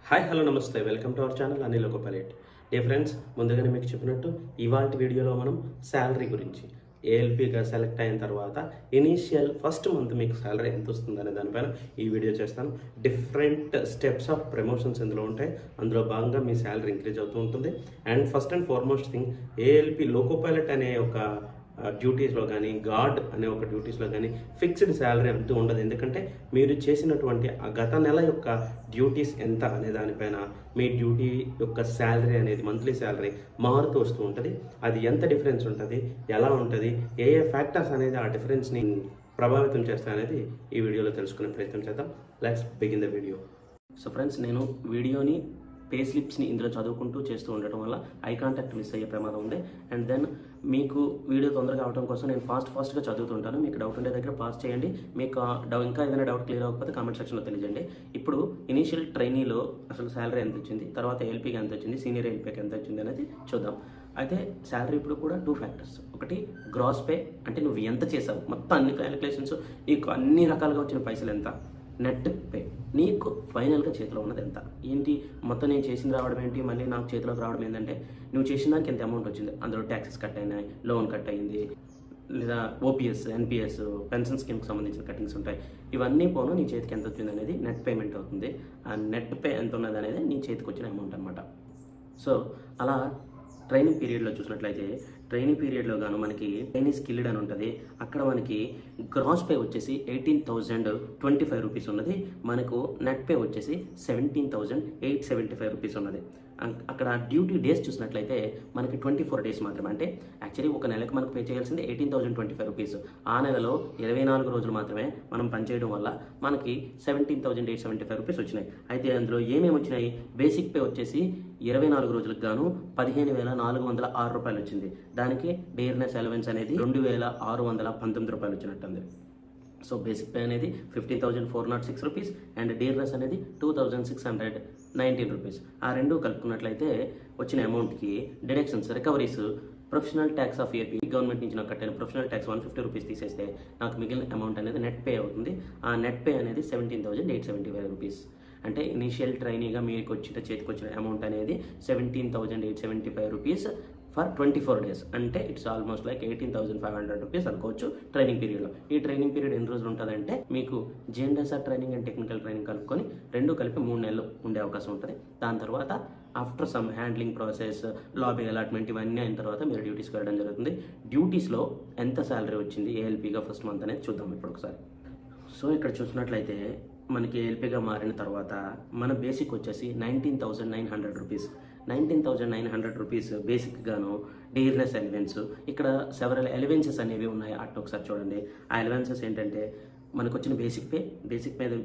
Hi hello namaste welcome to our channel Anil ఒక pilot day friends ముందుగానే మీకు చెప్పినట్టు ఇవాళ వీడియోలో మనం శాలరీ గురించి ఏఎల్పిగా సెలెక్ట్ అయిన తర్వాత ఇనీషియల్ ఫస్ట్ మంత్ మీకు శాలరీ ఎంత వస్తుంది అనే దానిపైన ఈ వీడియో చేస్తాను డిఫరెంట్ స్టెప్స్ ఆఫ్ ప్రమోషన్స్ ఇందులో ఉంటాయి అందులో భాగంగా మీ శాలరీ ఇంక్రీజ్ అవుతూ ఉంటుంది and first and foremost thing ALP loco pilot అనే ఒక డ్యూటీస్లో కానీ గార్డ్ అనే ఒక డ్యూటీస్లో కానీ ఫిక్స్డ్ శాలరీ అంటూ ఉండదు ఎందుకంటే మీరు చేసినటువంటి ఆ గత నెల యొక్క డ్యూటీస్ ఎంత అనే దానిపైన మీ డ్యూటీ యొక్క శాలరీ అనేది మంత్లీ శాలరీ మారుతూ వస్తూ ఉంటుంది అది ఎంత డిఫరెన్స్ ఉంటుంది ఎలా ఉంటుంది ఏ ఏ ఫ్యాక్టర్స్ అనేది ఆ డిఫరెన్స్ని ప్రభావితం చేస్తాయనేది ఈ వీడియోలో తెలుసుకునే ప్రయత్నం చేద్దాం let's begin the video so friends నేను వీడియోని పే స్లిప్స్ని ఇందులో చదువుకుంటూ చేస్తూ ఉండటం వల్ల ఐ కాంటాక్ట్ మిస్ అయ్యే ప్రమాదం ఉంది అండ్ దెన్ మీకు వీడియో తొందరగా అవడం కోసం నేను ఫాస్ట్ ఫాస్ట్గా చదువుతుంటాను మీకు డౌట్ ఉండే దగ్గర పాస్ చేయండి మీకు ఆ డౌ ఇంకా ఏదైనా డౌట్ క్లియర్ అవ్వకపోతే కామెంట్ సెక్షన్లో తెలియజేయండి ఇప్పుడు ఇనీషియల్ ట్రైనీలో అసలు శాలరీ ఎంత వచ్చింది తర్వాత ఎల్పీకి ఎంత వచ్చింది సీనియర్ ఎల్పీకి ఎంత వచ్చింది అనేది చూద్దాం అయితే శాలరీ ఇప్పుడు కూడా టూ ఫ్యాక్టర్స్ ఒకటి గ్రాస్ పే అంటే నువ్వు ఎంత చేసావు మొత్తం అన్ని క్యాలిక్యులేషన్స్ నీకు అన్ని రకాలుగా వచ్చిన పైసలు ఎంత నెట్ పే నీకు ఫైనల్గా చేతిలో ఉన్నది ఎంత ఏంటి మొత్తం నేను చేసింది రావడం ఏంటి మళ్ళీ నాకు చేతిలోకి రావడం ఏంటంటే నువ్వు చేసిన దానికి ఎంత అమౌంట్ వచ్చింది అందులో ట్యాక్సెస్ కట్ అయినాయి లోన్ కట్ అయింది లేదా ఓపీఎస్ ఎన్పిఎస్ పెన్షన్ స్కీమ్కి సంబంధించిన కటింగ్స్ ఉంటాయి ఇవన్నీ పోను నీ చేతికి ఎంత వచ్చింది అనేది నెట్ పేమెంట్ అవుతుంది ఆ నెట్ పే ఎంత ఉన్నది అనేది నీ చేతికి వచ్చిన అమౌంట్ అనమాట సో అలా ట్రైనింగ్ పీరియడ్లో చూసినట్లయితే ట్రైనింగ్ పీరియడ్లో గాను మనకి ట్రైనింగ్ స్కిల్డ్ అని ఉంటుంది అక్కడ మనకి గ్రాస్ పే వచ్చేసి eighteen thousand twenty five rupees ఉన్నది మనకు నెట్ పే వచ్చేసి seventeen thousand eight seventy five rupees ఉన్నది అం- అక్కడ డ్యూటీ డేస్ చూసినట్లయితే మనకి ట్వంటీ ఫోర్ డేస్ మాత్రమే అంటే యాక్చువల్లీ ఒక నెలకు మనకు పే చేయాల్సింది eighteen thousand twenty five rupees ఆ నెలలో ఇరవై నాలుగు రోజులు మాత్రమే మనం పనిచేయడం వల్ల మనకి seventeen thousand eight seventy five rupees వచ్చినాయి అయితే అందులో ఏమేమి వచ్చినాయి బేసిక్ పే వచ్చేసి ఇరవై నాలుగు రోజులకు గాను పదిహేను వేల నాలుగు వందల ఆరు రూపాయలు వచ్చింది దానికి డేర్నెస్ అలవెన్స్ అనేది రెండు వేల ఆరు వందల పంతొమ్మిది రూపాయలు వచ్చినట్టుంది సో బేసిక్ పే అనేది fifteen thousand four not six rupees and dearness అనేది two thousand six hundred nineteen rupees ఆ రెండు కలుపుకున్నట్లయితే వచ్చిన అమౌంట్కి deductions recoveries professional tax of year government నుంచి నాకు కట్టిన professional tax one fifty rupees తీసేస్తే నాకు మిగిలిన అమౌంట్ అనేది నెట్ పే అవుతుంది ఆ నెట్ పే అనేది seventeen thousand eight seventy five rupees అంటే ఇనీషియల్ ట్రైనీగా మీకు వచ్చిన చేతికి వచ్చిన అమౌంట్ అనేది seventeen thousand eight seventy five rupees for twenty four days అంటే it's almost like eighteen thousand five hundred rupees అనుకోవచ్చు ట్రైనింగ్ పీరియడ్లో ఈ ట్రైనింగ్ పీరియడ్ ఎన్ని రోజులు ఉంటుందంటే మీకు JNSR training and technical training కలుపుకొని రెండు కలిపి మూడు నెలలు ఉండే అవకాశం ఉంటుంది దాని తర్వాత after some handling process lobby allotment ఇవన్నీ అయిన తర్వాత మీరు డ్యూటీస్కి వెళ్ళడం జరుగుతుంది డ్యూటీస్లో ఎంత శాలరీ వచ్చింది ఏఎల్పీగా ఫస్ట్ మంత్ అనేది చూద్దాం ఇప్పుడు ఒకసారి సో ఇక్కడ చూసినట్లయితే మనకి ఏఎల్పీగా మారిన తర్వాత మన బేసిక్ వచ్చేసి nineteen thousand nine hundred rupees nineteen thousand nine hundred rupees basic గాను డీర్నెస్ ఎలివెన్స్ ఇక్కడ సెవరల్ ఎలివెన్సెస్ అనేవి ఉన్నాయి అటు ఒకసారి చూడండి ఆ ఎలివెన్సెస్ ఏంటంటే మనకు వచ్చిన బేసిక్ పే బేసిక్ మీద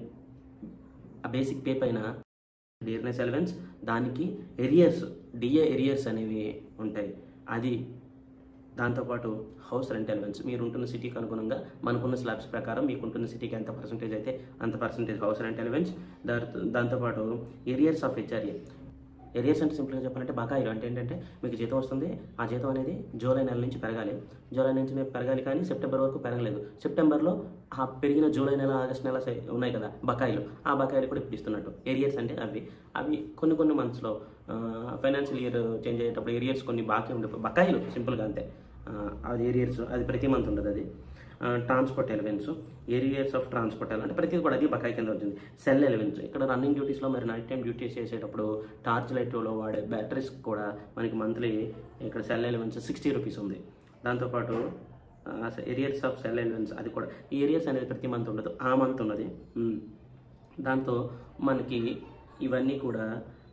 ఆ బేసిక్ పే పైన డీర్నెస్ ఎలివెన్స్ దానికి ఎరియర్స్ డిఏ ఎరియర్స్ అనేవి ఉంటాయి అది దాంతోపాటు హౌస్ రెంట్ ఎలివెన్స్ మీరు ఉంటున్న సిటీకి అనుగుణంగా మనకున్న స్లాబ్స్ ప్రకారం మీకు ఉంటున్న సిటీకి ఎంత పర్సంటేజ్ అయితే అంత పర్సంటేజ్ హౌస్ రెంట్ ఎలివెన్స్ దాంతో దాంతోపాటు ఏరియర్స్ ఆఫ్ హెచ్ఆర్ఏ ఏరియర్స్ అంటే సింపుల్గా చెప్పాలంటే బకాయిలు అంటే ఏంటంటే మీకు జీతం వస్తుంది ఆ జీతం అనేది జూలై నెల నుంచి పెరగాలి జూలై నుంచి పెరగాలి కానీ సెప్టెంబర్ వరకు పెరగలేదు సెప్టెంబర్లో ఆ పెరిగిన జూలై నెల ఆగస్ట్ నెల సే- ఉన్నాయి కదా బకాయిలు ఆ బకాయిలు కూడా ఇప్పుడు ఇస్తున్నట్టు ఏరియర్స్ అంటే అవి అవి కొన్ని కొన్ని మంత్స్లో ఫైనాన్షియల్ ఇయర్ చేంజ్ అయ్యేటప్పుడు ఏరియర్స్ కొన్ని బాకీ ఉండే బకాయిలు సింపుల్గా అంతే ఆ, అది ఏరియర్స్ అది ప్రతి మంత్ ఉండదు అది transport allowance arrears of transport అంటే ప్రతిది కూడా అది బకాయి కింద వచ్చింది సెల్ ఎలివెన్స్ ఇక్కడ రన్నింగ్ డ్యూటీస్లో మరి నైట్ టైం డ్యూటీస్ చేసేటప్పుడు టార్చ్ లైట్లో వాడే బ్యాటరీస్ కూడా మనకి మంత్లీ ఇక్కడ సెల్ ఎలివెన్స్ సిక్స్టీ రూపీస్ ఉంది దాంతోపాటు ఏరియర్స్ ఆఫ్ సెల్ ఎలివెన్స్ అది కూడా ఈ ఏరియర్స్ అనేది ప్రతి మంత్ ఉండదు ఆ మంత్ ఉన్నది ఉమ్. దాంతో మనకి ఇవన్నీ కూడా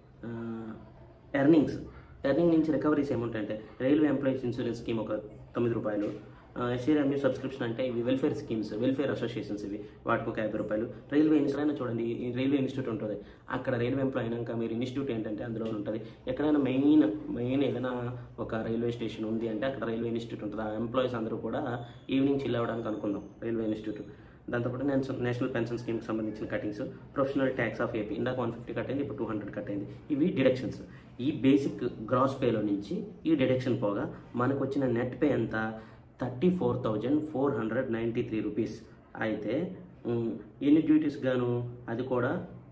ఎర్నింగ్స్ ఎర్నింగ్ నుంచి రికవరీస్ ఏముంటాయంటే రైల్వే ఎంప్లాయీస్ ఇన్సూరెన్స్ స్కీమ్ ఒక తొమ్మిది రూపాయలు ఎస్ఏఆర్ఎంయూ సబ్స్క్రిప్షన్ అంటే ఇవి వెల్ఫేర్ స్కీమ్స్ వెల్ఫేర్ అసోసియేషన్స్ ఇవి వాటికి ఒక యాభై రూపాయలు రైల్వే ఇన్స్టిట్యూట్ అయినా చూడండి ఈ రైల్వే ఇన్స్టిట్యూట్ ఉంటుంది అక్కడ రైల్వే ఎంప్లాయ్ అయినాక మీరు ఇన్స్టిట్యూట్ ఏంటంటే అందులో ఉంటుంది ఎక్కడైనా మెయిన్ మెయిన్ ఏదైనా ఒక రైల్వే స్టేషన్ ఉంది అంటే అక్కడ రైల్వే ఇన్స్టిట్యూట్ ఉంటుంది ఆ ఎంప్లాయీస్ అందరూ కూడా ఈవినింగ్ చిల్ అవ్వడానికి అనుకుందాం రైల్వే ఇన్స్టిట్యూట్ దాంతోపాటు నేషనల్ నేషనల్ పెన్షన్ స్కీమ్కి సంబంధించిన cuttings professional tax of AP ఇందాక వన్ ఫిఫ్టీ కట్ అయింది ఇప్పుడు టూ హండ్రెడ్ కట్ అయింది ఇవి డిడక్షన్స్ ఈ బేసిక్ గ్రాస్ పేలో నుంచి ఈ డిడక్షన్ పోగా మనకు వచ్చిన నెట్ పే ఎంత thirty four thousand four hundred ninety three rupees అయితే ఉమ్, ఎన్ని డ్యూటీస్ గాను అది కూడా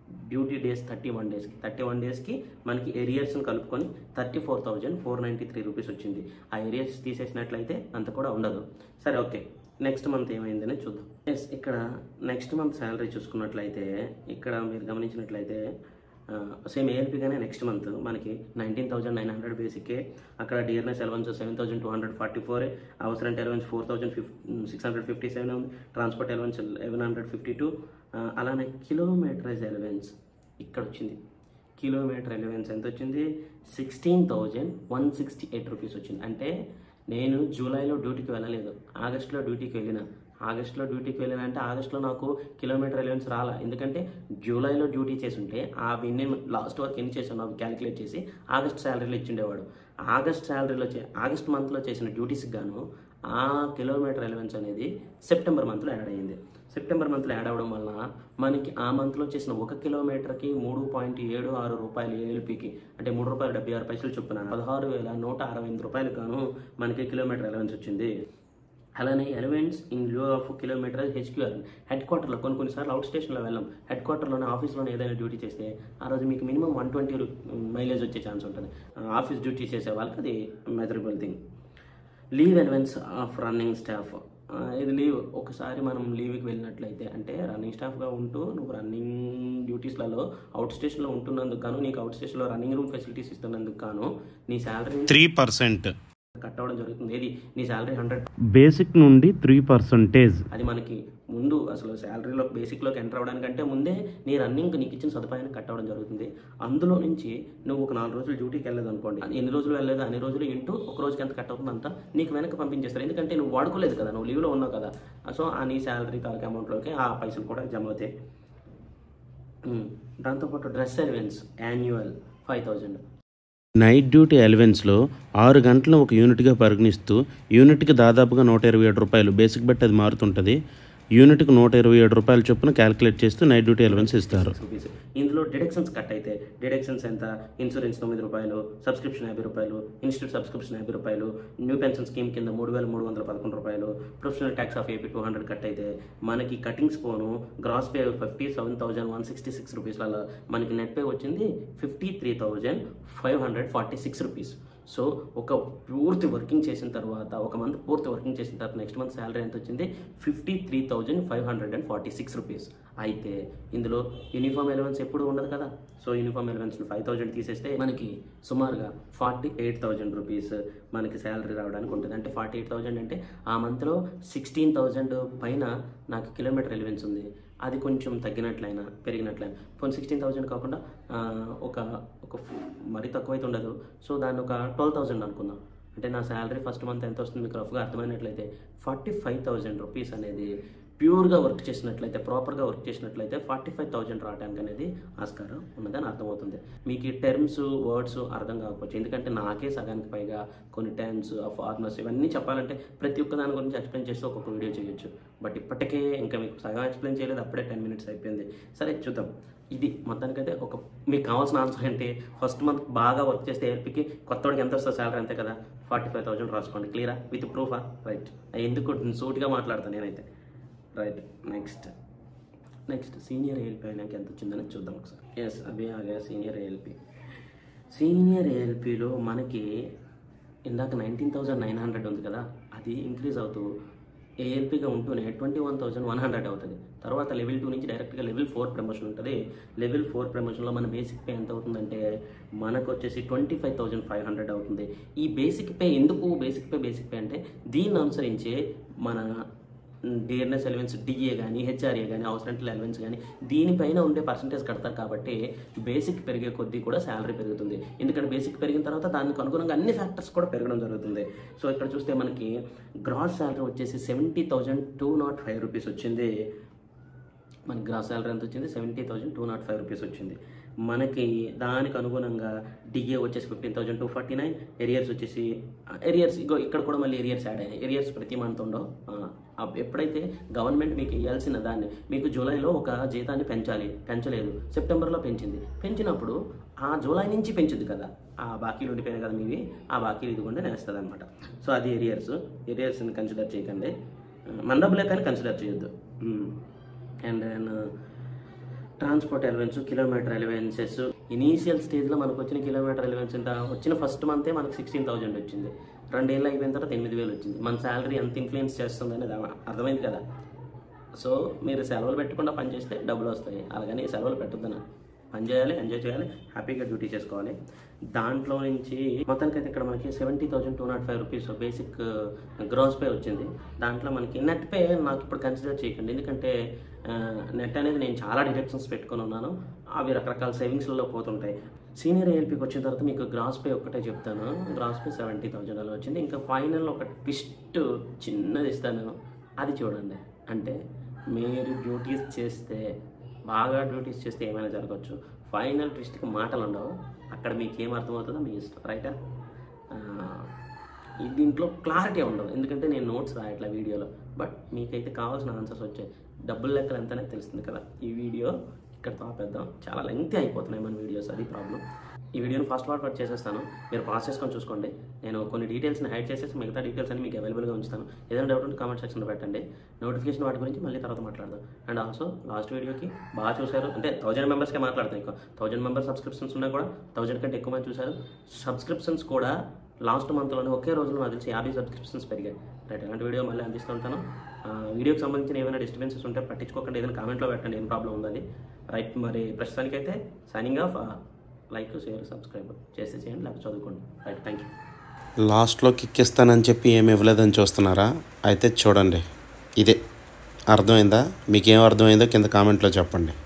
డ్యూటీ డేస్ థర్టీ వన్ డేస్కి థర్టీ వన్ డేస్కి మనకి ఏరియర్స్ని కలుపుకొని thirty four thousand four ninety three rupees వచ్చింది ఆ ఏరియర్స్ తీసేసినట్లయితే అంత కూడా ఉండదు సరే ఓకే నెక్స్ట్ మంత్ ఏమైందని చూద్దాం ఎస్ ఇక్కడ నెక్స్ట్ మంత్ శాలరీ చూసుకున్నట్లయితే ఇక్కడ మీరు గమనించినట్లయితే సేమ్ ఏఎల్పీగానే నెక్స్ట్ మంత్ మనకి నైన్టీన్ థౌసండ్ నైన్ హండ్రెడ్ బేసిక్కే అక్కడ DRS allowance seven thousand two hundred forty four అవసరం అలవెన్స్ ఫోర్ థౌసండ్ ఫిఫ్ సిక్స్ హండ్రెడ్ ఫిఫ్టీ సెవెన్ ఉంది transport allowance eleven hundred fifty two అలానే కిలోమీటరైజ్ అలవెన్స్ ఇక్కడ వచ్చింది కిలోమీటర్ అలవెన్స్ ఎంత వచ్చింది sixteen thousand one sixty eight rupees వచ్చింది అంటే నేను జూలైలో డ్యూటీకి వెళ్ళలేదు ఆగస్టులో డ్యూటీకి వెళ్ళిన ఆగస్టులో డ్యూటీకి వెళ్ళిన అంటే ఆగస్టులో నాకు కిలోమీటర్ అలవెన్స్ రాలా ఎందుకంటే జూలైలో డ్యూటీ చేసి ఉంటే ఆ విన్ని లాస్ట్ వరకు ఎన్ని చేసాను అవి క్యాలిక్యులేట్ చేసి ఆగస్ట్ శాలరీలో ఇచ్చిండేవాడు ఆగస్ట్ శాలరీలో చే ఆగస్ట్ మంత్లో చేసిన డ్యూటీస్కి గాను ఆ కిలోమీటర్ అలవెన్స్ అనేది సెప్టెంబర్ మంత్లో యాడ్ అయ్యింది సెప్టెంబర్ మంత్లో యాడ్ అవ్వడం వలన మనకి ఆ మంత్లో చేసిన ఒక కిలోమీటర్కి మూడు పాయింట్ ఏడు ఆరు రూపాయలు ఏఎల్పికి అంటే మూడు రూపాయలు డెబ్బై ఆరు పైసలు చొప్పున పదహారు వేల నూట అరవై ఎనిమిది రూపాయలు గాను మనకి కిలోమీటర్ అలవెన్స్ వచ్చింది అలానే elements in lieu of kilometre HQR head క్వార్టర్లో కొన్ని కొన్నిసార్లు అవుట్ స్టేషన్లో వెళ్ళాం హెడ్ క్వార్టర్లోనే ఆఫీస్లోనే ఏదైనా డ్యూటీ చేస్తే ఆ రోజు మీకు మినిమం వన్ ట్వంటీ మైలేజ్ వచ్చే ఛాన్స్ ఉంటుంది ఆఫీస్ డ్యూటీ చేసే వాళ్ళకి అది measurable thing leave allowance of running staff ఇది లీవ్ ఒకసారి మనం లీవ్కి వెళ్ళినట్లయితే అంటే రన్నింగ్ స్టాఫ్గా ఉంటూ నువ్వు రన్నింగ్ డ్యూటీస్లలో అవుట్ స్టేషన్లో ఉంటున్నందుకు గాను నీకు అవుట్ స్టేషన్లో రన్నింగ్ రూమ్ ఫెసిలిటీస్ ఇస్తున్నందుకు గాను నీ శాలరీ త్రీ పర్సెంట్ కట్ అవ్వడం జరుగుతుంది ఏది నీ శాలరీ హండ్రెడ్ బేసిక్ నుండి త్రీ పర్సెంటేజ్ అది మనకి ముందు అసలు శాలరీలో బేసిక్లోకి ఎంటర్ అవ్వడానికంటే ముందే నీ రన్నింగ్ నీకు ఇచ్చిన సదుపాయాన్ని కట్ అవ్వడం జరుగుతుంది అందులో నుంచి నువ్వు ఒక నాలుగు రోజులు డ్యూటీకి వెళ్ళలేదు అనుకోండి ఎన్ని రోజులు వెళ్ళలేదు అన్ని రోజులు ఇంటూ ఒక రోజుకి ఎంత కట్ అవుతుంది అంతా నీకు వెనక్కి పంపించేస్తారు ఎందుకంటే నువ్వు వాడుకోలేదు కదా నువ్వు లీవ్లో ఉన్నావు కదా సో ఆ నీ శాలరీ తాలూకు అమౌంట్లోకి ఆ పైసలు కూడా జమ అవుతాయి ఉమ్. దాంతోపాటు dress allowance annual five thousand night duty అలవెన్స్లో ఆరు గంటలను ఒక యూనిట్గా పరిగణిస్తూ యూనిట్కి దాదాపుగా నూట ఇరవై ఏడు రూపాయలు బేసిక్ బట్టి అది మారుతుంటుంది యూనిట్కి నూట ఇరవై ఏడు రూపాయల చొప్పున క్యాలిక్యులేట్ చేస్తూ నైట్ డ్యూటీ అలవెన్స్ ఇస్తారు రూపీస్ ఇందులో డిడక్షన్స్ కట్ అయితే డిడక్షన్స్ ఎంత ఇన్సూరెన్స్ తొమ్మిది రూపాయలు సబ్స్క్రిప్షన్ యాభై రూపాయలు ఇన్స్టిట్యూట్ సబ్స్క్రిప్షన్ యాభై రూపాయలు న్యూ పెన్షన్ స్కీమ్ కింద మూడు వేల మూడు వందల పదకొండు రూపాయలు professional tax of AP two hundred cut అయితే మనకి కటింగ్స్ పోను gross pay fifty seven thousand one sixty six రూపీస్లలో మనకి నెట్ పే వచ్చింది fifty three thousand five hundred forty six rupees so ఒక పూర్తి వర్కింగ్ చేసిన తర్వాత ఒక మంత్ పూర్తి వర్కింగ్ చేసిన తర్వాత నెక్స్ట్ మంత్ శాలరీ ఎంత వచ్చింది fifty three thousand five hundred and forty six rupees అయితే ఇందులో యూనిఫామ్ ఎలవెన్స్ ఎప్పుడు ఉండదు కదా so uniform allowance five thousand తీసేస్తే మనకి సుమారుగా ఫార్టీ ఎయిట్ థౌజండ్ రూపీస్ మనకి శాలరీ రావడానికి ఉంటుంది అంటే ఫార్టీ ఎయిట్ థౌజండ్ అంటే ఆ మంత్లో సిక్స్టీన్ థౌజండ్ పైన నాకు కిలోమీటర్ ఎలివెన్స్ ఉంది అది కొంచెం తగ్గినట్లయినా పెరిగినట్లయినా పోనీ సిక్స్టీన్ థౌజండ్ కాకుండా ఆ, ఒక ఒక మరీ తక్కువైతే ఉండదు సో దాన్ని ఒక ట్వెల్వ్ థౌజండ్ అనుకుందాం అంటే నా శాలరీ ఫస్ట్ మంత్ ఎంత వస్తుంది మీకు రఫ్గా అర్థమైనట్లయితే ఫార్టీ ఫైవ్ థౌజండ్ రూపీస్ అనేది ప్యూర్గా వర్క్ చేసినట్లయితే ప్రాపర్గా వర్క్ చేసినట్లయితే ఫార్టీ ఫైవ్ థౌజండ్ రావడానికి అనేది ఆస్కారం ఉన్నదని అర్థమవుతుంది మీకు ఈ టర్మ్స్ వర్డ్స్ అర్థం కాకపోవచ్చు ఎందుకంటే నాకే సగానికి పైగా కొన్ని టర్మ్స్ ఆ ఫార్మర్స్ ఇవన్నీ చెప్పాలంటే ప్రతి ఒక్క దాని గురించి ఎక్స్ప్లెయిన్ చేస్తే ఒక్కొక్క వీడియో చేయొచ్చు బట్ ఇప్పటికే ఇంకా మీకు సగం ఎక్స్ప్లెయిన్ చేయలేదు అప్పుడే టెన్ మినిట్స్ అయిపోయింది సరే చూద్దాం ఇది మొత్తానికైతే ఒక మీకు కావాల్సిన ఆన్సర్ ఏంటి ఫస్ట్ మంత్ బాగా వర్క్ చేస్తే ఏపీకి కొత్తవాడికి ఎంత వస్తుంది శాలరీ అంతే కదా ఫార్టీ ఫైవ్ థౌసండ్ రాసుకోండి క్లియరా విత్ ప్రూఫా రైట్ ఎందుకు సూటిగా మాట్లాడతాను నేనైతే right next next senior ALP అయినాక ఎంత వచ్చిందని చూద్దాం ఒకసారి ఎస్ అవి ఆగా సీనియర్ ఏఎల్పీ సీనియర్ ఏఎల్పీలో మనకి ఇందాక నైన్టీన్ థౌజండ్ నైన్ హండ్రెడ్ ఉంది కదా అది ఇంక్రీజ్ అవుతూ ఏఎల్పీగా ఉంటూనే twenty one thousand one hundred అవుతుంది తర్వాత లెవెల్ టూ నుంచి డైరెక్ట్గా లెవెల్ ఫోర్ ప్రమోషన్ ఉంటుంది లెవెల్ ఫోర్ ప్రమోషన్లో మన బేసిక్ పే ఎంత అవుతుందంటే మనకు వచ్చేసి twenty five thousand five hundred అవుతుంది ఈ బేసిక్ పే ఎందుకు బేసిక్ పే బేసిక్ పే అంటే దీన్ని అనుసరించి మన డిఎన్ఎస్ ఎలవెన్స్ డిఏ కానీ హెచ్ఆర్ఏ కానీ అవసరం ఎలవెన్స్ కానీ దీనిపైన ఉండే పర్సంటేజ్ కడతారు కాబట్టి బేసిక్ పెరిగే కొద్దీ కూడా శాలరీ పెరుగుతుంది ఎందుకంటే బేసిక్ పెరిగిన తర్వాత దానికి అనుగుణంగా అన్ని ఫ్యాక్టర్స్ కూడా పెరగడం జరుగుతుంది సో ఇక్కడ చూస్తే మనకి గ్రాస్ శాలరీ వచ్చేసి seventy thousand two not five rupees వచ్చింది మనకి గ్రాస్ శాలరీ ఎంత వచ్చింది seventy thousand two not five rupees వచ్చింది మనకి దానికి అనుగుణంగా డిఏ వచ్చేసి fifteen thousand two forty nine arrears వచ్చేసి ఎరియర్స్ ఇగో ఇక్కడ కూడా మళ్ళీ ఎరియర్స్ యాడ్ అయినాయి ఎరియర్స్ ప్రతి మంత్ ఉండవు ఆ, అప్- ఎప్పుడైతే గవర్నమెంట్ మీకు ఇవ్వాల్సిన దాన్ని మీకు జూలైలో ఒక జీతాన్ని పెంచాలి పెంచలేదు సెప్టెంబర్లో పెంచింది పెంచినప్పుడు ఆ జూలై నుంచి పెంచుద్ది కదా ఆ బాకీలు ఉండిపోయినాయి కదా మీవి ఆ బాకీలు ఇదిగోండి నేస్తుంది అనమాట సో అది ఎరియర్స్ ఎరియర్స్ని కన్సిడర్ చేయకండి మన డబ్బులే కానీ కన్సిడర్ చేయొద్దు and then transport allowance kilometre allowances initial స్టేజ్లో మనకు వచ్చిన కిలోమీటర్ ఎలవెన్స్ ఎంత వచ్చిన ఫస్ట్ మంతే మనకు సిక్స్టీన్ థౌజండ్ వచ్చింది రెండేళ్ళు అయిపోయిన తర్వాత ఎనిమిది వేలు వచ్చింది మన శాలరీ ఎంత ఇన్ఫ్లుయెన్స్ చేస్తుంది అనేది అర్థమైంది కదా సో మీరు సెలవులు పెట్టకుండా పని చేస్తే డబ్బులు వస్తాయి అలాగని సెలవులు పెట్టొద్దన పని చేయాలి ఎంజాయ్ చేయాలి హ్యాపీగా డ్యూటీ చేసుకోవాలి దాంట్లో నుంచి మొత్తానికైతే ఇక్కడ మనకి seventy thousand two not five rupees basic gross pay వచ్చింది దాంట్లో మనకి నెట్ పే నాకు ఇప్పుడు కన్సిడర్ చేయకండి ఎందుకంటే నెట్ అనేది నేను చాలా డిడక్షన్స్ పెట్టుకొని ఉన్నాను అవి రకరకాల సేవింగ్స్లలో పోతుంటాయి సీనియర్ ఏఎల్పీకి వచ్చిన తర్వాత మీకు గ్రాస్ పే ఒక్కటే చెప్తాను గ్రాస్ పే సెవెంటీ థౌజండ్ అలా వచ్చింది ఇంకా ఫైనల్ ఒక ట్విస్ట్ చిన్నది ఇస్తాను అది చూడండి అంటే మీరు డ్యూటీస్ చేస్తే బాగా డ్యూటీస్ చేస్తే ఏమైనా జరగవచ్చు ఫైనల్ ట్విస్ట్కి మాటలు ఉండవు అక్కడ మీకు ఏం అర్థమవుతుందో మీ ఇష్టం రైటా ఈ దీంట్లో క్లారిటీ ఉండదు ఎందుకంటే నేను నోట్స్ రాయట్లే వీడియోలో బట్ మీకైతే కావాల్సిన ఆన్సర్స్ వచ్చాయి డబ్బుల లెక్కలు ఎంతనే తెలుస్తుంది కదా ఈ వీడియో ఇక్కడ ఆపేద్దాం చాలా లెంగ్తీ అయిపోతున్నాయి మన వీడియోస్ అది ప్రాబ్లం ఈ వీడియోని ఫాస్ట్ ఫార్వర్డ్ చేసేస్తాను మీరు పాస్ చేసుకొని చూసుకోండి నేను కొన్ని డీటెయిల్స్ని హైడ్ చేసేసి మిగతా డీటెయిల్స్ అన్ని మీకు అవైలబుల్గా ఉంచుతాను ఏదైనా డౌట్ ఉంటే కామెంట్ సెక్షన్లో పెట్టండి నోటిఫికేషన్ వాటి గురించి మళ్ళీ తర్వాత మాట్లాడదాం అండ్ ఆల్సో లాస్ట్ వీడియోకి బాగా చూశారు అంటే థౌజండ్ మెంబర్స్కే మాట్లాడతాను ఇంకా థౌజండ్ మెంబర్ సబ్స్క్రిప్షన్స్ ఉన్నా కూడా థౌజండ్ కంటే ఎక్కువ మంది చూశారు సబ్స్క్రిప్షన్స్ కూడా లాస్ట్ మంత్లోనే ఒకే రోజులో నాకు తెలిసి యాభై సబ్స్క్రిప్షన్స్ పెరిగాయి రైట్ అలాంటి వీడియో మళ్ళీ అందిస్తూ ఉంటాను ఆ, వీడియోకి సంబంధించిన ఏమైనా డిస్టర్బెన్సెస్ ఉంటే పట్టించుకోకండి ఏదైనా కామెంట్లో పెట్టండి ఏం ప్రాబ్లం ఉందని రైట్ మరి ప్రస్తుతానికైతే signing off like share subscribe చేసి చేయండి లేకపోతే చదువుకోండి రైట్ థ్యాంక్ యూ లాస్ట్లో కిక్ ఇస్తానని చెప్పి ఏమి ఇవ్వలేదని చూస్తున్నారా అయితే చూడండి ఇదే అర్థమైందా మీకేం అర్థమైందో కింద కామెంట్లో చెప్పండి